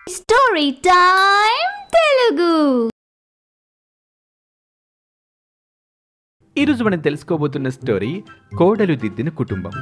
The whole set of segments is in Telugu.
స్టోరీ టైం తెలుగు ఈరోజు మనం తెలుసుకోబోతున్న స్టోరీ కోడలు దిద్దిన కుటుంబం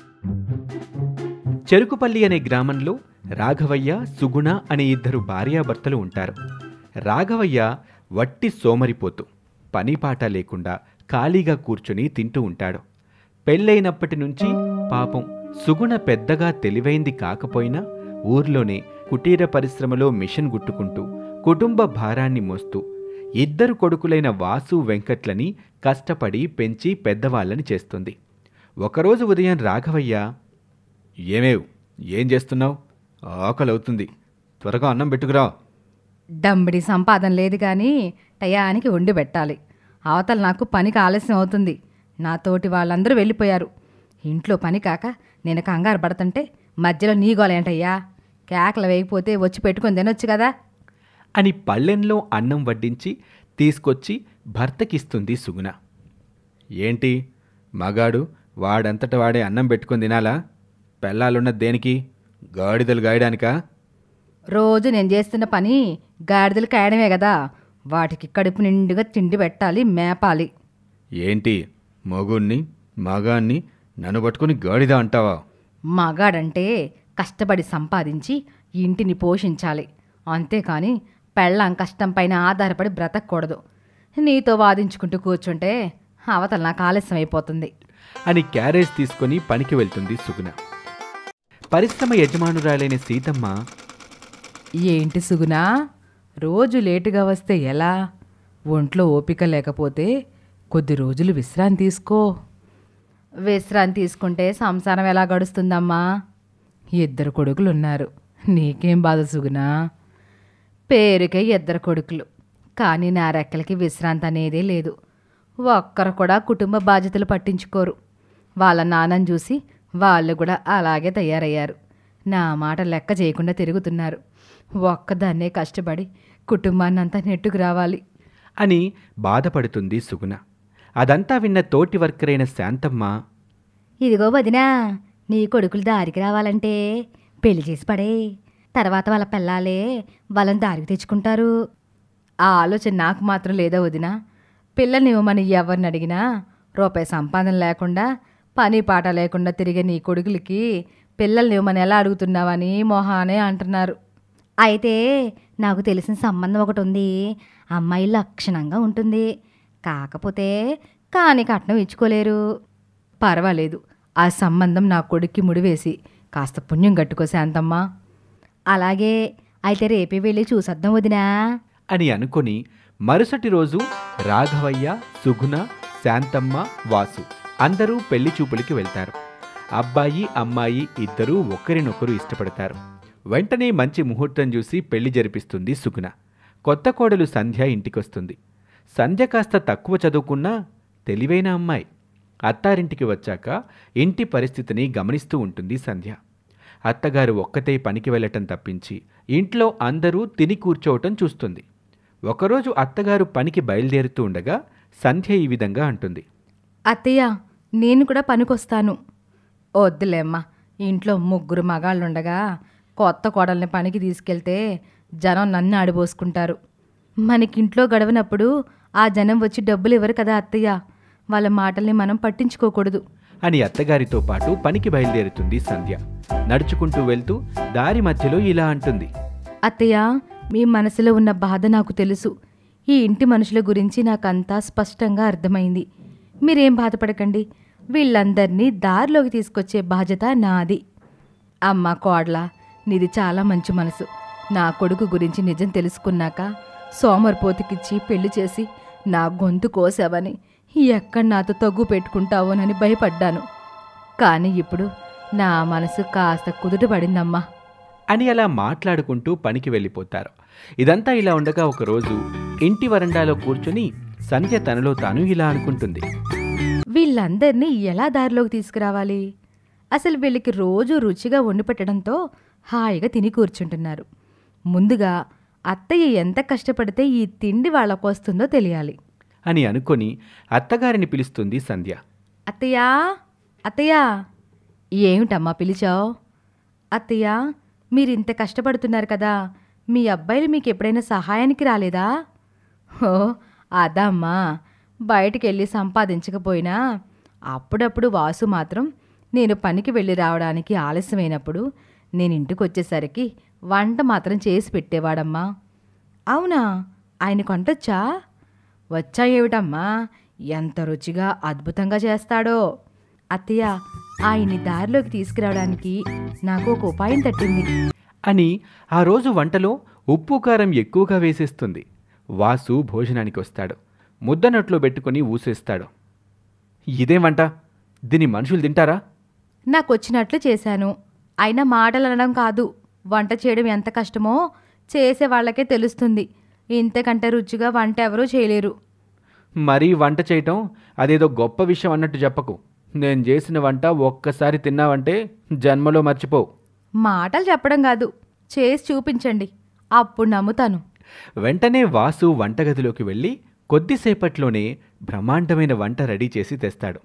చెరుకుపల్లి అనే గ్రామంలో రాఘవయ్య సుగుణ అనే ఇద్దరు భార్యాభర్తలు ఉంటారు రాఘవయ్య వట్టి సోమరిపోతు పనిపాట లేకుండా ఖాళీగా కూర్చుని తింటూ ఉంటాడు పెళ్ళైనప్పటి నుంచి పాపం సుగుణ పెద్దగా తెలివైంది కాకపోయినా ఊర్లోనే కుటీర పరిశ్రమలో మిషన్ గుట్టుకుంటూ కుటుంబ భారాన్ని మోస్తూ ఇద్దరు కొడుకులైన వాసు వెంకట్లని కష్టపడి పెంచి పెద్దవాళ్ళని చేస్తుంది ఒకరోజు ఉదయం రాఘవయ్య ఏమేవ్ ఏం చేస్తున్నావు ఆకలవుతుంది త్వరగా అన్నం పెట్టుకురా డంబడి సంపాదన లేదు కానీ టయానికి వండి పెట్టాలి అవతల నాకు పనికి ఆలస్యం అవుతుంది నా తోటి వాళ్ళందరూ వెళ్ళిపోయారు ఇంట్లో పని కాక నేను కంగారు పడుతుంటే మధ్యలో నీ గోలేంటయ్యా కేకలు వేయకపోతే వచ్చి పెట్టుకొని తినొచ్చు కదా అని పళ్ళెంలో అన్నం వడ్డించి తీసుకొచ్చి భర్తకిస్తుంది సుగుణ ఏంటి మగాడు వాడంతట వాడే అన్నం పెట్టుకొని తినాలా పెళ్ళాలున్న దేనికి గాడిదలు గాయడానికా రోజు నేను చేస్తున్న పని గాడిదలు కాయడమే కదా వాటికి కడుపు నిండుగా తిండి పెట్టాలి మేపాలి ఏంటి మగుణ్ణి మగాన్ని నన్ను పట్టుకుని గాడిద అంటావా మగాడంటే కష్టపడి సంపాదించి ఇంటిని పోషించాలి అంతేకాని పెళ్ళాం కష్టం పైన ఆధారపడి బ్రతకూడదు నీతో వాదించుకుంటూ కూర్చుంటే అవతల నాకు ఆలస్యం అయిపోతుంది అని క్యారేజ్ తీసుకొని పనికి వెళ్తుంది సుగుణ పరిశ్రమ యజమానురాలైన సీతమ్మ ఏంటి సుగునా రోజు లేటుగా వస్తే ఎలా ఒంట్లో ఓపిక లేకపోతే కొద్ది రోజులు విశ్రాంతి తీసుకో విశ్రాంతి తీసుకుంటే సంసారం ఎలా గడుస్తుందమ్మా ఇద్దరు కొడుకులు ఉన్నారు నీకేం బాధ సుగునా పేరుకే ఇద్దరు కొడుకులు కానీ నా రెక్కలకి విశ్రాంతి అనేదే లేదు ఒక్కరు కూడా కుటుంబ బాధ్యతలు పట్టించుకోరు వాళ్ళ నాన్నని చూసి వాళ్ళు కూడా అలాగే తయారయ్యారు నా మాట లెక్క చేయకుండా తిరుగుతున్నారు ఒక్కదాన్నే కష్టపడి కుటుంబాన్ని అంతా నెట్టుకు రావాలి అని బాధపడుతుంది సుగుణ అదంతా విన్న తోటి వర్కరైన శాంతమ్మ ఇదిగో వదినా నీ కొడుకులు దారికి రావాలంటే పెళ్లి చేసి పడే తర్వాత వాళ్ళ పిల్లాలే వాళ్ళని దారికి తెచ్చుకుంటారు ఆ ఆలోచన నాకు మాత్రం లేదా వదినా పిల్లల్ని ఇవ్వమని ఎవరిని అడిగినా రూపాయి సంపాదన లేకుండా పని పాట లేకుండా తిరిగే నీ కొడుకులకి పిల్లల్ని ఇవ్వమని ఎలా అడుగుతున్నావని మొహానే అంటున్నారు అయితే నాకు తెలిసిన సంబంధం ఒకటి ఉంది అమ్మాయి లక్షణంగా ఉంటుంది కాకపోతే కాని కట్నం ఇచ్చుకోలేరు పర్వాలేదు ఆ సంబంధం నా కొడుక్కి ముడివేసి కాస్త పుణ్యం కట్టుకో శాంతమ్మా అలాగే అయితే రేపే వెళ్ళి చూసొద్దాం వదినా అని అనుకొని మరుసటి రోజు రాఘవయ్య సుగుణ శాంతమ్మ వాసు అందరూ పెళ్లి చూపులకి వెళ్తారు అబ్బాయి అమ్మాయి ఇద్దరూ ఒకరినొకరు ఇష్టపడతారు వెంటనే మంచి ముహూర్తం చూసి పెళ్లి జరిపిస్తుంది సుగుణ కొత్త కోడలు సంధ్య ఇంటికొస్తుంది సంధ్య కాస్త తక్కువ చదువుకున్నా తెలివైన అమ్మాయి అత్తారింటికి వచ్చాక ఇంటి పరిస్థితిని గమనిస్తూ ఉంటుంది సంధ్య అత్తగారు ఒక్కతే పనికి వెళ్ళటం తప్పించి ఇంట్లో అందరూ తిని కూర్చోవటం చూస్తుంది ఒకరోజు అత్తగారు పనికి బయలుదేరుతూ ఉండగా సంధ్య ఈ విధంగా అంటుంది అత్తయ్య నేను కూడా పనికొస్తాను వద్దులేమ్మా ఇంట్లో ముగ్గురు మగాళ్ళుండగా కొత్త కోడల్ని పనికి తీసుకెళ్తే జనం నన్ను ఆడిపోసుకుంటారు మనకింట్లో గడవనప్పుడు ఆ జనం వచ్చి డబ్బులు ఇవ్వరు కదా అత్తయ్య వాళ్ళ మాటల్ని మనం పట్టించుకోకూడదు అని అత్తగారితో పాటు పనికి బయలుదేరుతుంది సంధ్య నడుచుకుంటూ వెళ్తూ దారి మధ్యలో ఇలా అంటుంది అత్తయ్య మీ మనసులో ఉన్న బాధ నాకు తెలుసు ఈ ఇంటి మనుషుల గురించి నాకంతా స్పష్టంగా అర్థమైంది మీరేం బాధపడకండి వీళ్ళందరినీ దారిలోకి తీసుకొచ్చే బాధ్యత నాది అమ్మ కోడ్ల నీది చాలా మంచి మనసు నా కొడుకు గురించి నిజం తెలుసుకున్నాక సోమరిపోతుకిచ్చి పెళ్లి చేసి నా గొంతు కోసావని ఎక్కడ నాతో తగ్గు పెట్టుకుంటావోనని భయపడ్డాను కానీ ఇప్పుడు నా మనసు కాస్త కుదుటపడిందమ్మా అని అలా మాట్లాడుకుంటూ పనికి వెళ్ళిపోతారు ఇదంతా ఇలా ఉండగా ఒకరోజు ఇంటి వరండాలో కూర్చుని సంధ్య తనలో తాను ఇలా అనుకుంటుంది వీళ్ళందరినీ ఎలా దారిలోకి తీసుకురావాలి అసలు వీళ్ళకి రోజు రుచిగా వండి పెట్టడంతో హాయిగా తిని కూర్చుంటున్నారు ముందుగా అత్తయ్య ఎంత కష్టపడితే ఈ తిండి వాళ్ళకు వస్తుందో తెలియాలి అని అనుకొని అత్తగారిని పిలుస్తుంది సంధ్య అత్తయ్యా అత్తయ్యా ఏమిటమ్మా పిలిచావు అత్తయ్య మీరు ఇంత కష్టపడుతున్నారు కదా మీ అబ్బాయిలు మీకు ఎప్పుడైనా సహాయానికి రాలేదా ఓ అదమ్మా బయటికి వెళ్ళి సంపాదించకపోయినా అప్పుడప్పుడు వాసు మాత్రం నేను పనికి వెళ్ళి రావడానికి ఆలస్యమైనప్పుడు నేను ఇంటికి వచ్చేసరికి వంట మాత్రం చేసి పెట్టేవాడమ్మా అవునా ఆయన కొంటొచ్చా వచ్చా ఏమిటమ్మా ఎంత రుచిగా అద్భుతంగా చేస్తాడో అత్తయ్య ఆయన్ని దారిలోకి తీసుకురావడానికి నాకు ఒక ఉపాయం తట్టింది అని ఆ రోజు వంటలో ఉప్పు కారం ఎక్కువగా వేసేస్తుంది వాసు భోజనానికి వస్తాడు ముద్ద నోట్లో పెట్టుకుని ఊసేస్తాడు ఇదేం వంట దీని మనుషులు తింటారా నాకు వచ్చినట్లు చేశాను అయినా మాటలు అనడం కాదు వంట చేయడం ఎంత కష్టమో చేసే వాళ్ళకే తెలుస్తుంది ఇంతకంటే రుచిగా వంట ఎవరూ చేయలేరు మరీ వంట చేయటం అదేదో గొప్ప విషయం అన్నట్టు చెప్పకు నేను చేసిన వంట ఒక్కసారి తిన్నావంటే జన్మలో మర్చిపోవు మాటలు చెప్పడం కాదు చేసి చూపించండి అప్పుడు నమ్ముతాను వెంటనే వాసు వంటగదిలోకి వెళ్ళి కొద్దిసేపట్లోనే బ్రహ్మాండమైన వంట రెడీ చేసి తెస్తాడు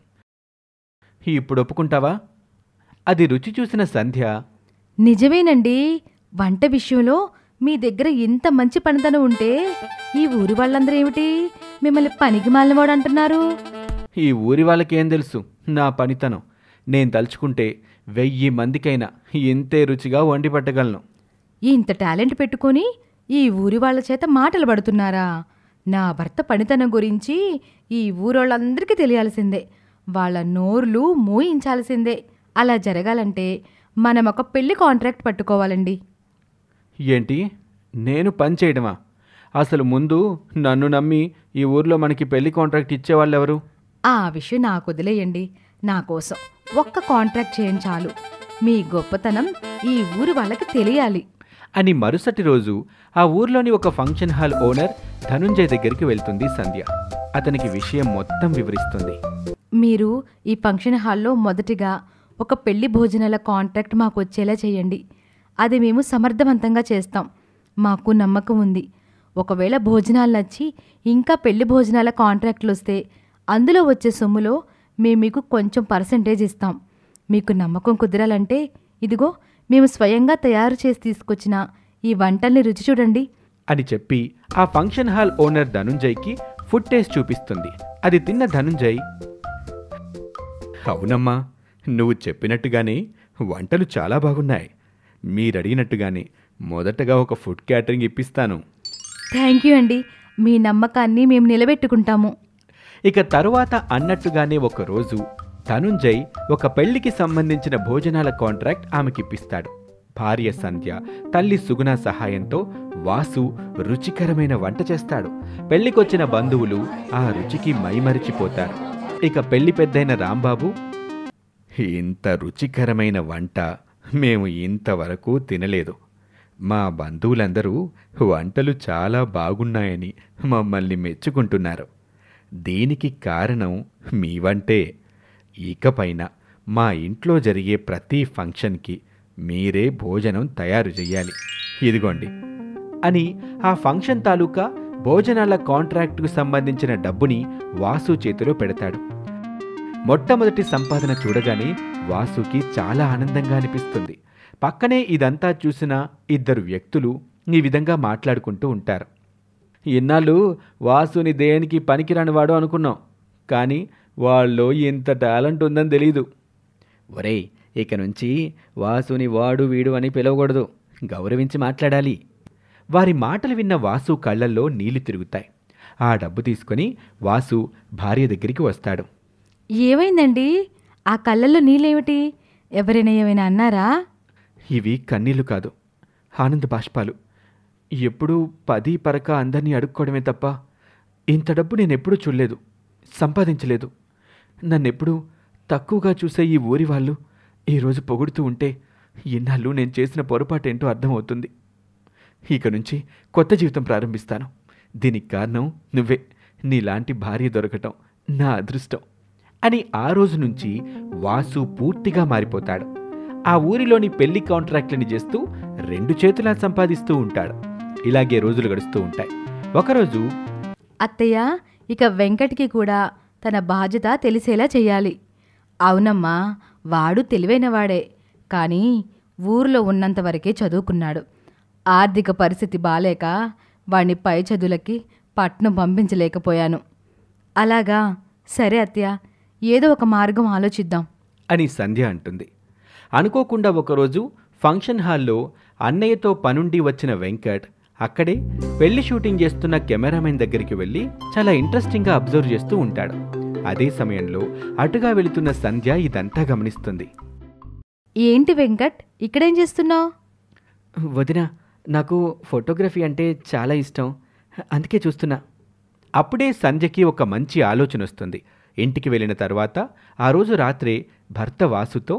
ఇప్పుడు ఒప్పుకుంటావా అది రుచి చూసిన సంధ్య నిజమేనండి వంట విషయంలో మీ దగ్గర ఇంత మంచి పనితనం ఉంటే ఈ ఊరి వాళ్ళందరూ ఏమిటి మిమ్మల్ని పనికి మాలినవాడు అంటున్నారు ఈ ఊరి వాళ్ళకేం తెలుసు నా పనితనం నేను తలుచుకుంటే వెయ్యి మందికైనా ఇంతే రుచిగా వండి పట్టగలను ఇంత టాలెంట్ పెట్టుకొని ఈ ఊరి వాళ్ళ చేత మాటలు పడుతున్నారా నా భర్త పనితనం గురించి ఈ ఊరోళ్ళందరికీ తెలియాల్సిందే వాళ్ళ నోర్లు మూయించాల్సిందే అలా జరగాలంటే మనం ఒక పెళ్లి కాంట్రాక్ట్ పట్టుకోవాలండి ఏంటి నేను పని చేయడమా అసలు ముందు నన్ను నమ్మి ఈ ఊర్లో మనకి పెళ్లి కాంట్రాక్ట్ ఇచ్చేవాళ్ళెవరు ఆ విషయం నాకు వదిలేయండి నా కోసం ఒక్క కాంట్రాక్ట్ చేయండి చాలు మీ గొప్పతనం ఈ ఊరి వాళ్ళకి తెలియాలి అని మరుసటి రోజు ఆ ఊర్లోని ఒక ఫంక్షన్ హాల్ ఓనర్ ధనుంజయ్ దగ్గరికి వెళ్తుంది సంధ్య అతనికి విషయం మొత్తం వివరిస్తుంది మీరు ఈ ఫంక్షన్ హాల్లో మొదటిగా ఒక పెళ్లి భోజనాల కాంట్రాక్ట్ మాకు వచ్చేలా చేయండి అది మేము సమర్థవంతంగా చేస్తాం మాకు నమ్మకం ఉంది ఒకవేళ భోజనాలు నచ్చి ఇంకా పెళ్లి భోజనాల కాంట్రాక్ట్లు వస్తే అందులో వచ్చే సొమ్ములో మేము మీకు కొంచెం పర్సంటేజ్ ఇస్తాం మీకు నమ్మకం కుదరాలంటే ఇదిగో మేము స్వయంగా తయారు చేసి తీసుకొచ్చిన ఈ వంటల్ని రుచి చూడండి అని చెప్పి ఆ ఫంక్షన్ హాల్ ఓనర్ ధనుంజయ్కి ఫుడ్ టేస్ట్ చూపిస్తుంది అది తిన్న ధనుంజయ్ అవునమ్మా నువ్వు చెప్పినట్టుగానే వంటలు చాలా బాగున్నాయి మీరడిగినట్టుగానే మొదటగా ఒక ఫుడ్ క్యాటరింగ్ ఇప్పిస్తాను థ్యాంక్ యూ అండి మీ నమ్మకాన్ని మేము నిలబెట్టుకుంటాము ఇక తరువాత అన్నట్టుగానే ఒకరోజు ధనుంజయ్ ఒక పెళ్లికి సంబంధించిన భోజనాల కాంట్రాక్ట్ ఆమెకిప్పిస్తాడు భార్య సంధ్య తల్లి సుగుణ సహాయంతో వాసు రుచికరమైన వంట చేస్తాడు పెళ్లికొచ్చిన బంధువులు ఆ రుచికి మైమరిచిపోతారు ఇక పెళ్లి పెద్దయిన రాంబాబు ఇంత రుచికరమైన వంట మేము ఇంతవరకు తినలేదు మా బంధువులందరూ వంటలు చాలా బాగున్నాయని మమ్మల్ని మెచ్చుకుంటున్నారు దీనికి కారణం మీ వంటే ఇకపైన మా ఇంట్లో జరిగే ప్రతి ఫంక్షన్కి మీరే భోజనం తయారు చెయ్యాలి ఇదిగోండి అని ఆ ఫంక్షన్ తాలూకా భోజనాల కాంట్రాక్టుకు సంబంధించిన డబ్బుని వాసు చేతిలో పెడతాడు మొట్టమొదటి సంపాదన చూడగానే వాసుకి చాలా ఆనందంగా అనిపిస్తుంది పక్కనే ఇదంతా చూసిన ఇద్దరు వ్యక్తులు ఈ విధంగా మాట్లాడుకుంటూ ఉంటారు ఇన్నాళ్ళు వాసుని దేనికి పనికిరానివాడు అనుకున్నాం కానీ వాళ్ళలో ఇంత టాలెంట్ ఉందని తెలీదు ఒరేయ్ ఇక నుంచి వాసుని వాడు వీడు అని పిలవకూడదు గౌరవించి మాట్లాడాలి వారి మాటలు విన్న వాసు కళ్ళల్లో నీళ్లు తిరుగుతాయి ఆ డబ్బు తీసుకొని వాసు భార్య దగ్గరికి వస్తాడు ఏమైందండి ఆ కళ్ళల్లో నీళ్ళేమిటి ఎవరైనా ఏమైనా అన్నారా ఇవి కన్నీళ్లు కాదు ఆనంద బాష్పాలు ఎప్పుడూ పది పరక అందరినీ అడుక్కోవడమే తప్ప ఇంత డబ్బు నేను ఎప్పుడూ చూడలేదు సంపాదించలేదు నన్నెప్పుడూ తక్కువగా చూసే ఈ ఊరి వాళ్ళు ఈరోజు పొగుడుతూ ఉంటే ఇన్నాళ్ళు నేను చేసిన పొరపాటు ఏంటో అర్థమవుతుంది ఇక నుంచి కొత్త జీవితం ప్రారంభిస్తాను దీనికి కారణం నువ్వే నీలాంటి భార్య దొరకటం నా అదృష్టం అని ఆ రోజు నుంచి వాసు పూర్తిగా మారిపోతాడు ఆ ఊరిలోని పెళ్లి కాంట్రాక్ట్లని చేస్తూ రెండు చేతులా సంపాదిస్తూ ఉంటాడు ఇలాగే రోజులు గడుస్తూ ఉంటాయి ఒకరోజు అత్తయ్య ఇక వెంకట్కి కూడా తన బాధ్యత తెలిసేలా చెయ్యాలి అవునమ్మా వాడు తెలివైనవాడే కానీ ఊర్లో ఉన్నంత వరకే చదువుకున్నాడు ఆర్థిక పరిస్థితి బాలేక వాడిని పై చదువులకి పట్నం పంపించలేకపోయాను అలాగా సరే అత్తయ్య ఏదో ఒక మార్గం ఆలోచిద్దాం అని సంధ్య అంటుంది అనుకోకుండా ఒకరోజు ఫంక్షన్ హాల్లో అన్నయ్యతో పనుండి వచ్చిన వెంకట్ అక్కడే పెళ్లి షూటింగ్ చేస్తున్న కెమెరామెన్ దగ్గరికి వెళ్ళి చాలా ఇంట్రెస్టింగ్గా అబ్జర్వ్ చేస్తూ ఉంటాడు అదే సమయంలో అటుగా వెళుతున్న సంధ్య ఇదంతా గమనిస్తుంది ఏంటి వెంకట్ ఇక్కడేం చేస్తున్నావు వదిన నాకు ఫోటోగ్రఫీ అంటే చాలా ఇష్టం అందుకే చూస్తున్నా అప్పుడే సంధ్యకి ఒక మంచి ఆలోచన వస్తుంది ఇంటికి వెళ్ళిన తర్వాత ఆ రోజు రాత్రే భర్త వాసుతో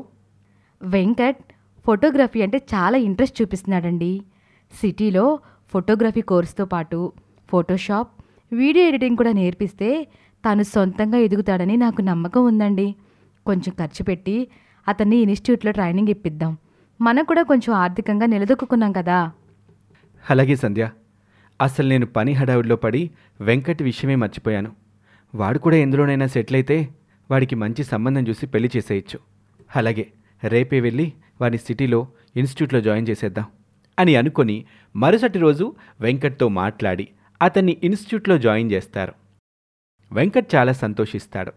వెంకట్ ఫోటోగ్రఫీ అంటే చాలా ఇంట్రెస్ట్ చూపిస్తున్నాడండి సిటీలో ఫోటోగ్రఫీ కోర్సుతో పాటు ఫోటోషాప్ వీడియో ఎడిటింగ్ కూడా నేర్పిస్తే తాను సొంతంగా ఎదుగుతాడని నాకు నమ్మకం ఉందండి కొంచెం ఖర్చు పెట్టి అతన్ని ఇన్స్టిట్యూట్లో ట్రైనింగ్ ఇప్పిద్దాం మనం కూడా కొంచెం ఆర్థికంగా నిలదొక్కున్నాం కదా అలాగే సంధ్య అసలు నేను పని హడావుడిలో పడి వెంకట్ విషయమే మర్చిపోయాను వాడు కూడా ఎందులోనైనా సెటిల్ అయితే వాడికి మంచి సంబంధం చూసి పెళ్లి చేసేయచ్చు అలాగే రేపే వెళ్ళి వాడిని సిటీలో ఇన్స్టిట్యూట్లో జాయిన్ చేసేద్దాం అని అనుకొని మరుసటి రోజు వెంకట్తో మాట్లాడి అతన్ని ఇన్స్టిట్యూట్లో జాయిన్ చేస్తారు వెంకట్ చాలా సంతోషిస్తాడు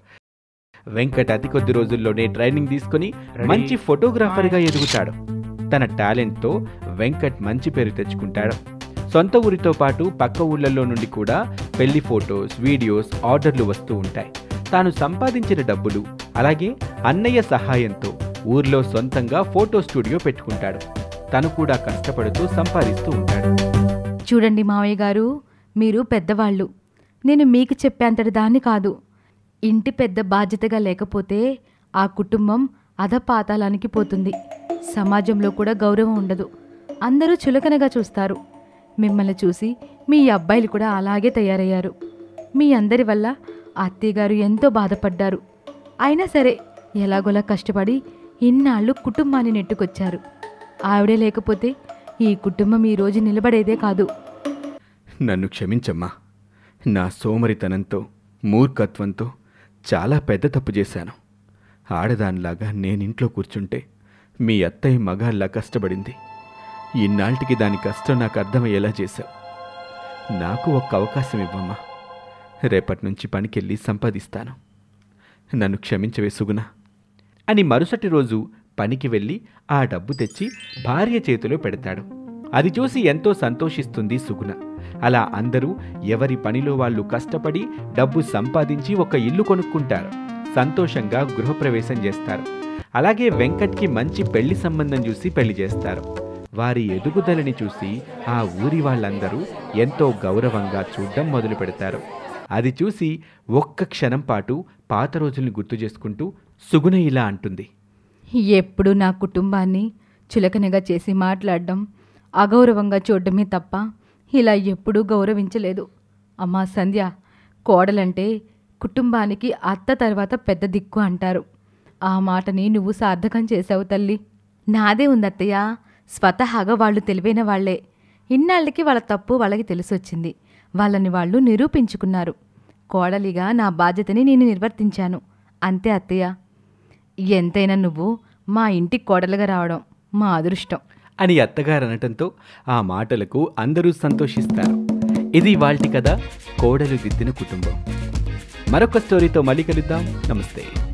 వెంకట్ అతి కొద్ది రోజుల్లోనే ట్రైనింగ్ తీసుకుని మంచి ఫోటోగ్రాఫర్గా ఎదుగుతాడు తన టాలెంట్తో వెంకట్ మంచి పేరు తెచ్చుకుంటాడు సొంత ఊరితో పాటు పక్క ఊళ్ళల్లో నుండి కూడా పెళ్లి ఫొటోస్ వీడియోస్ ఆర్డర్లు వస్తూ ఉంటాయి తాను సంపాదించిన డబ్బులు అలాగే అన్నయ్య సహాయంతో ఊర్లో సొంతంగా ఫోటో స్టూడియో పెట్టుకుంటాడు తను కూడా కష్టపడుతూ సంపాదిస్తూ ఉంటాడు చూడండి మావయ్య గారు మీరు పెద్దవాళ్ళు నేను మీకు చెప్పేంతటి దాన్ని కాదు ఇంటి పెద్ద బాధ్యతగా లేకపోతే ఆ కుటుంబం అధపాతాళానికి పోతుంది సమాజంలో కూడా గౌరవం ఉండదు అందరూ చులకనగా చూస్తారు మిమ్మల్ని చూసి మీ అబ్బాయిలు కూడా అలాగే తయారయ్యారు మీ అందరి వల్ల అత్తయ్య గారు ఎంతో బాధపడ్డారు అయినా సరే ఎలాగోలా కష్టపడి ఇన్నాళ్ళు కుటుంబాన్ని నెట్టుకొచ్చారు ఆవిడే లేకపోతే ఈ కుటుంబం ఈ రోజు నిలబడేదే కాదు నన్ను క్షమించమ్మా నా సోమరితనంతో మూర్ఖత్వంతో చాలా పెద్ద తప్పు చేశాను ఆడదానిలాగా నేనింట్లో కూర్చుంటే మీ అత్తయ్య మగాళ్ళ కష్టపడింది ఇన్నాళ్ళకి దాని కష్టం నాకు అర్థమయ్యేలా చేశావు నాకు ఒక్క అవకాశం ఇవ్వమ్మా రేపటి నుంచి పనికెళ్ళి సంపాదిస్తాను నన్ను క్షమించవే సుగుణ అని మరుసటి రోజు పనికి వెళ్ళి ఆ డబ్బు తెచ్చి భార్య చేతిలో పెడతాడు అది చూసి ఎంతో సంతోషిస్తుంది సుగుణ అలా అందరూ ఎవరి పనిలో వాళ్ళు కష్టపడి డబ్బు సంపాదించి ఒక ఇల్లు కొనుక్కుంటారు సంతోషంగా గృహప్రవేశం చేస్తారు అలాగే వెంకట్కి మంచి పెళ్లి సంబంధం చూసి పెళ్లి చేస్తారు వారి ఎదుగుదలని చూసి ఆ ఊరి వాళ్ళందరూ ఎంతో గౌరవంగా చూడడం మొదలు పెడతారు అది చూసి ఒక్క క్షణం పాటు పాత రోజుల్ని గుర్తు చేసుకుంటూ సుగుణ ఇలా అంటుంది ఎప్పుడు నా కుటుంబాన్ని చులకనగా చేసి మాట్లాడడం అగౌరవంగా చూడడమే తప్ప ఇలా ఎప్పుడూ గౌరవించలేదు అమ్మా సంధ్య కోడలంటే కుటుంబానికి అత్త తర్వాత పెద్ద దిక్కు అంటారు ఆ మాటని నువ్వు సార్థకం చేసావు తల్లి నాదే ఉంది అత్తయ్య స్వతహాగా వాళ్ళు తెలివైన వాళ్లే ఇన్నాళ్ళకి వాళ్ళ తప్పు వాళ్ళకి తెలిసొచ్చింది వాళ్ళని వాళ్ళు నిరూపించుకున్నారు కోడలిగా నా బాధ్యతని నేను నిర్వర్తించాను అంతే అత్తయ్య ఎంతైనా నువ్వు మా ఇంటికి కోడలుగా రావడం మా అదృష్టం అని అత్తగారు అనటంతో ఆ మాటలకు అందరూ సంతోషిస్తారు ఇది వాల్టి కథ కోడలు దిద్దిన కుటుంబం మరొక స్టోరీతో మళ్ళీ కలుద్దాం నమస్తే